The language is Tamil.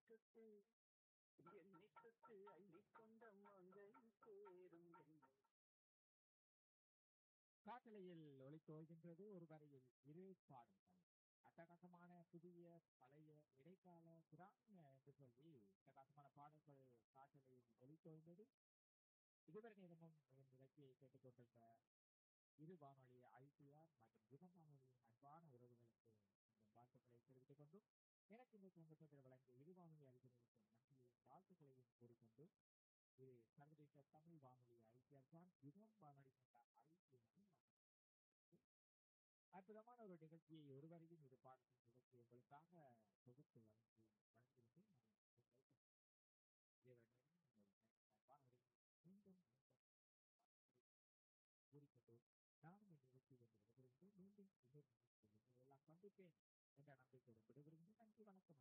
தொட்டு என்னை தொட்டு அள்ளிக்கொண்ட மங்கை சேரும் என்னை காட்டலையில் ஒளித்தோய்கின்றது ஒரு வரையில் இரு பாடல்கள் அட்டகாசமான புதிய பழைய இடைக்கால கிராமிய என்று சொல்லி அட்டகாசமான பாடல்கள் காட்டலையில் ஒளித்தோய்ந்தது இதுவரை நேரமும் என் நிகழ்ச்சியை கேட்டுக்கொண்டிருந்த இரு வானொலி ஐடிஆர் மற்றும் யுகம் வானொலியின் அன்பான உறவுகளுக்கு இந்த வாழ்த்துக்களை தெரிவித்துக் கொண்டும் எனக்கு இந்த சந்தர்ப்பத்தில் வழங்கிய இரு வானொலி அறிஞர்களுக்கு நன்றியை வாழ்த்துக்களையும் கூறிக்கொண்டு இது சர்வதேச தமிழ் வானொலி ஐடிஆர் தான் யுகம் வானொலி கொண்ட ஐடிஆர் அற்புதமான ஒரு நிகழ்ச்சியை ஒருவரையும் இது பாடத்தின் நிகழ்ச்சி உங்களுக்காக தொகுத்து வழங்கி வழங்கியிருந்து மீண்டும் கூறிக்கொண்டு நானும் இந்த நிகழ்ச்சியில் இருந்து விடைபெறுகிறேன். மீண்டும் இன்னொரு நிகழ்ச்சியில் உங்களை எல்லாம் சந்திப்பேன் என்ற நம்பிக்கையுடன் விடைபெறுகிறேன் நன்றி வணக்கம்